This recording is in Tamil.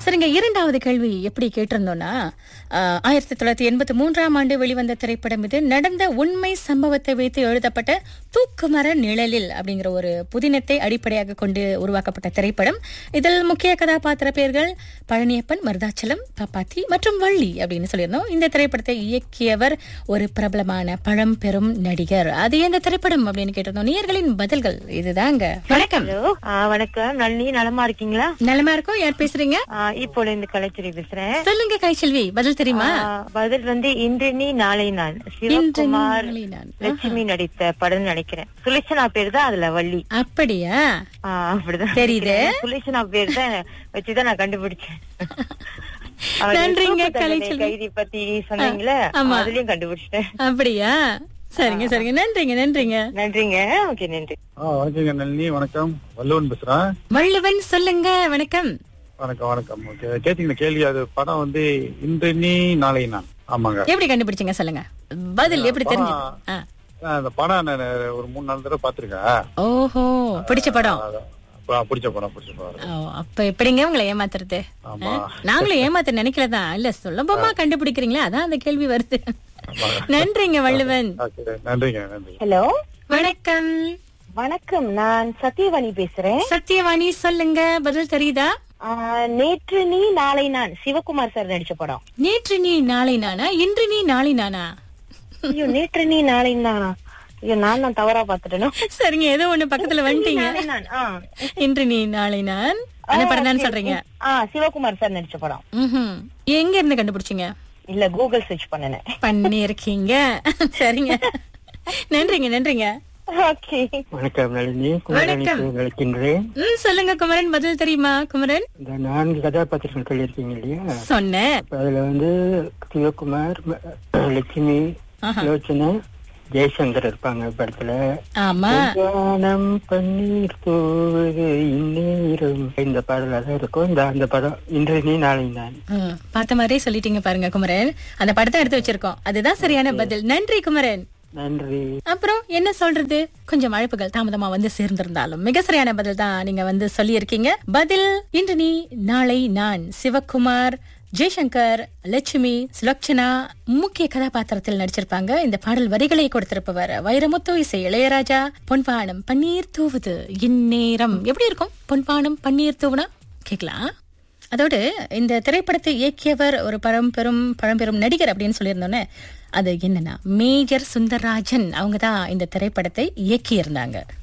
சரிங்க இரண்டாவது கேள்வி எப்படி கேட்டிருந்தோம்னா ஆஹ், ஆயிரத்தி தொள்ளாயிரத்தி எண்பத்தி மூன்றாம் ஆண்டு வெளிவந்த திரைப்படம் இது நடந்த உண்மை சம்பவத்தை வைத்து எழுதப்பட்ட தூக்குமர நிழலில் அப்படிங்கிற ஒரு புதினத்தை அடிப்படையாக கொண்டு உருவாக்கப்பட்ட திரைப்படம் இதில் முக்கிய கதாபாத்திர பெயர்கள் பழனியப்பன் மருதாச்சலம் பாப்பாத்தி மற்றும் வள்ளி அப்படின்னு சொல்லியிருந்தோம் இந்த திரைப்படத்தை இயக்கியவர் ஒரு பிரபலமான பழம்பெரும் நடிகர் அது எந்த திரைப்படம் அப்படின்னு கேட்டிருந்தோம் நேயர்களின் பதில்கள் இதுதாங்க வணக்கம் ஹலோ ஆ, வணக்கம் நளினி நலமா இருக்கீங்களா நலமா இருக்கும் யார் பேசுறீங்க ஆ, இப்போ இருந்து கலைச்செல்வி பேசுறேன் சொல்லுங்க கைச்செல்வி பதில் தெரியுமா ஆ, பதில் வந்து இன்று நீ நாளை நான் இன்று நீ, சிவகுமார் நாளை நான். லட்சுமி நடித்த படம் நினைக்கிறேன் சுலேஷனா பேர் தான் அதுல வள்ளி அப்படியா ஆ, அப்படிதான் தெரியுது. நினைக்கிறேன். சுலேஷனா பேர் தான் வச்சுதான் நான் கண்டுபிடிச்சேன் அவர் நன்றிங்க, தூக்கு தண்டனை கலைச்செல்வி. கைதி பத்தி சொன்னீங்களே ஆமா. அதுலயும் கண்டுபிடிச்சிட்டேன் அப்படியா சரிங்க சரிங்க நன்றிங்க நன்றிங்க நன்றிங்க ஓகே நன்றி ஆ வணக்கங்க நளினி வணக்கம் வள்ளுவன் பேசுறேன் வள்ளுவன் சொல்லுங்க வணக்கம் வணக்கம் வணக்கம் ஓகே கேட்டீங்க கேள்வி அது படம் வந்து இன்று நீ நாளை நான் ஆமாங்க எப்படி கண்டுபிடிச்சீங்க சொல்லுங்க பதில் எப்படி தெரிஞ்சு ஆ. ஆ, அந்த படம் நான் ஒரு மூணு நாலு தடவை பாத்திருக்கேன் ஓஹோ பிடிச்ச படம் பிடிச்ச படம் பிடிச்ச படம் ஓ, அப்ப எப்படிங்க உங்களை ஏமாத்துறது ஆமா. ஆ? நாங்களும் ஏமாத்த நினைக்கலதான் இல்ல சுலபமா கண்டுபிடிக்கிறீங்களா அதான் அந்த கேள்வி வருது நன்றிங்க வள்ளுவன் ஓகே நன்றிங்க நன்றி ஹலோ வணக்கம் வணக்கம் நான் சத்யவாணி பேசுறேன் சத்யவாணி சொல்லுங்க பதில் தெரியுதா நேற்று நீ நாளை நான் சிவகுமார் சார் நடிச்ச படம் நேற்று நீ நாளை நானா இன்று நீ நாளை நானா ஐயோ நேற்று நீ நாளை நானா ஐயோ நான் நான் தவறா பாத்துட்டேனோ சரிங்க ஏதோ ஒண்ணு பக்கத்துல வந்துட்டீங்க நாளை நான் ஆ. இன்று நீ நாளை நான் அந்த படம் தான் சொல்றீங்க ஆ சிவகுமார் சார் நடிச்ச படம் ம்ஹும். எங்க இருந்து கண்டுபிடிச்சீங்க இல்ல கூகுள் சர்ச் பண்ணினேன் பண்ணிருக்கீங்க சரிங்க நன்றிங்க நன்றிங்க ஓகே வணக்கம் நளினி வணக்கம். குமரனுக்கு அழைக்கின்றேன் ம் சொல்லுங்க குமரன் பதில் தெரியுமா குமரன் இந்த நான்கு கதாபாத்திரங்கள் சொல்லியிருக்கீங்க இல்லையா சொன்னேன் அப்ப அதுல வந்து சிவகுமார் ம- லட்சுமி ஆஹா. லோச்சனா ஜெயசங்கர் இருப்பாங்க படத்துல ஆமா வானம் பன்னீர் தூவுது இந்நேரம் இந்த பாடல் அதான் இருக்கும் இந்த அந்த படம் இன்று நீ நாளை நான் ம், பார்த்த மாதிரியே சொல்லிட்டீங்க பாருங்க குமரன் அந்த படத்தை எடுத்து வச்சிருக்கோம் அதுதான் சரியான பதில் நன்றி குமரன் நன்றி அப்புறம் என்ன சொல்றது கொஞ்சம் அழைப்புகள் தாமதமா வந்து சேர்ந்திருந்தாலும் மிக சரியான பதில் தான் நீங்க வந்து சொல்லியிருக்கீங்க பதில் இன்று நீ நாளை நான் சிவகுமார் ஜெய்சங்கர் லட்சுமி சுலக்ஷனா முக்கிய கதாபாத்திரத்தில் நடிச்சிருப்பாங்க இந்த பாடல் வரிகளை கொடுத்திருப்பவர் வைரமுத்து இசை இளையராஜா பொன்பானம் பன்னீர் தூவுது இந்நேரம் எப்படி இருக்கும் பொன்பானம் பன்னீர் தூவுனா கேக்கலாம் அதோடு இந்த திரைப்படத்தை இயக்கியவர் ஒரு பழம்பெரும் பழம்பெரும் நடிகர் அப்படின்னு சொல்லியிருந்தோன்னே அது என்னன்னா மேஜர் சுந்தரராஜன் அவங்க தான் இந்த திரைப்படத்தை இயக்கியிருந்தாங்க